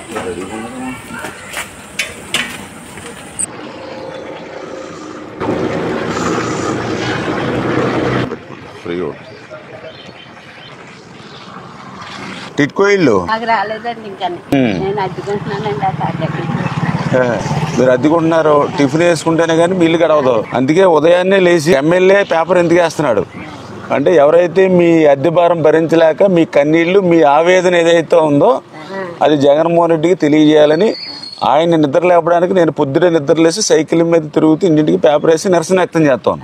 Free TIDCO ఇల్లు నాకు రాలేదండి ఇంకా ఉమ్. నేను అడ్డుకుంటున్నానండి ఆ తాజాకి ఏ, మీరు అద్దెకుంటున్నారు టిఫిన్ వేసుకుంటేనే కానీ మీ ఇల్లు గడవదు అందుకే ఉదయాన్నే లేచి ఎమ్మెల్యే పేపర్ ఎందుకు వేస్తున్నాడు అంటే ఎవరైతే మీ అద్దె భారం భరించలేక మీ కన్నీళ్లు మీ ఆవేదన ఏదైతే ఉందో అది జగన్మోహన్ రెడ్డికి తెలియజేయాలని ఆయన నిద్ర లేపడానికి నేను పొద్దునే నిద్ర లేసి సైకిల్ మీద తిరుగుతూ ఇంటింటికి పేపర్ వేసి నిరసన వ్యక్తం చేస్తాను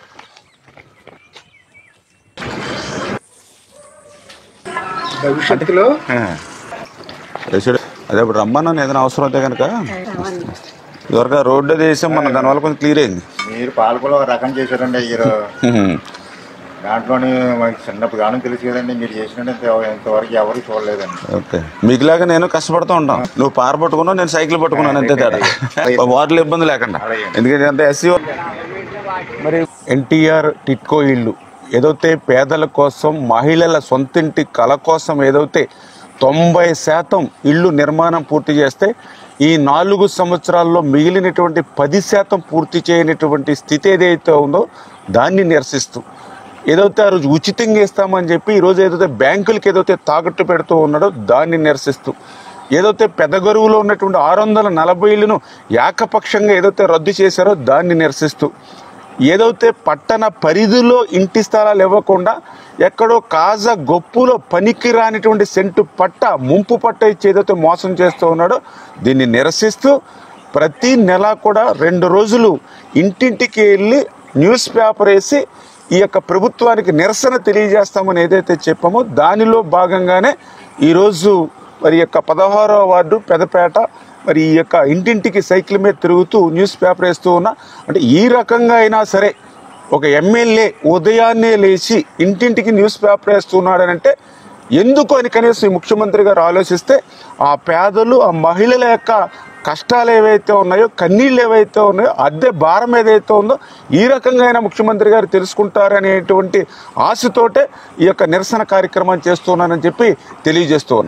భవిష్యత్తులో వేసాడు అదే ఇప్పుడు రమ్మన్నాను ఏదైనా అవసరం అయితే కనుక ఇదివరకు ఆ రోడ్డు దేశం మన దానివల్ల కొంచెం క్లియర్ అయింది మీరు పాలకులు ఒక రకం చేశారండి అయ్యారు దాంట్లోని మనకి చిన్నప్పుడు గానం తెలుసు కదండి మీరు చేసినట్టు ఇంతవరకు ఎవరు చూడలేదండి ఓకే మీకులాగా నేను కష్టపడుతూ ఉంటాను నువ్వు పార పట్టుకున్నావు నేను సైకిల్ పట్టుకున్నాను అంతే తేడా వాటిలో ఇబ్బంది లేకుండా ఎందుకంటే అంత ఎస్సీ మరి ఎన్టీఆర్ టిట్కో ఇల్లు ఏదైతే పేదల కోసం మహిళల సొంతింటి కళ కోసం ఏదైతే తొంభై శాతం ఇల్లు నిర్మాణం పూర్తి చేస్తే ఈ నాలుగు సంవత్సరాల్లో మిగిలినటువంటి పది శాతం పూర్తి చేయనటువంటి స్థితి ఏదైతే ఉందో దాన్ని నిరసిస్తూ ఏదైతే ఆ రోజు ఉచితంగా ఇస్తామని చెప్పి ఈరోజు ఏదైతే బ్యాంకులకి ఏదైతే తాకట్టు పెడుతూ ఉన్నాడో దాన్ని నిరసిస్తూ ఏదైతే పెద్ద గరువులో ఉన్నటువంటి ఆరు వందల నలభై ఇళ్లను ఏకపక్షంగా ఏదైతే రద్దు చేశారో దాన్ని నిరసిస్తూ ఏదైతే పట్టణ పరిధిలో ఇంటి స్థలాలు ఇవ్వకుండా ఎక్కడో కాజ గొప్పులో పనికి రానిటువంటి సెంటు పట్ట ముంపు పట్ట ఇచ్చి ఏదైతే మోసం చేస్తూ ఉన్నాడో దీన్ని నిరసిస్తూ ప్రతి నెల కూడా రెండు రోజులు ఇంటింటికి వెళ్ళి న్యూస్ పేపర్ వేసి ఈ యొక్క ప్రభుత్వానికి నిరసన తెలియజేస్తామని ఏదైతే చెప్పామో దానిలో భాగంగానే ఈరోజు మరి యొక్క పదహారో వార్డు పెదపేట మరి ఈ యొక్క ఇంటింటికి సైకిల్ మీద తిరుగుతూ న్యూస్ పేపర్ వేస్తూ ఉన్నా అంటే ఈ రకంగా అయినా సరే ఒక ఎమ్మెల్యే ఉదయాన్నే లేచి ఇంటింటికి న్యూస్ పేపర్ వేస్తున్నాడని అంటే ఎందుకు అని కనీసం ఈ ముఖ్యమంత్రి గారు ఆలోచిస్తే ఆ పేదలు ఆ మహిళల యొక్క కష్టాలు ఏవైతే ఉన్నాయో కన్నీళ్ళు ఏవైతే ఉన్నాయో అద్దె భారం ఏదైతే ఉందో ఈ రకంగా అయినా ముఖ్యమంత్రి గారు తెలుసుకుంటారనేటువంటి ఆశతోటే ఈ యొక్క నిరసన కార్యక్రమాన్ని చేస్తున్నానని చెప్పి తెలియజేస్తూ ఉన్నాను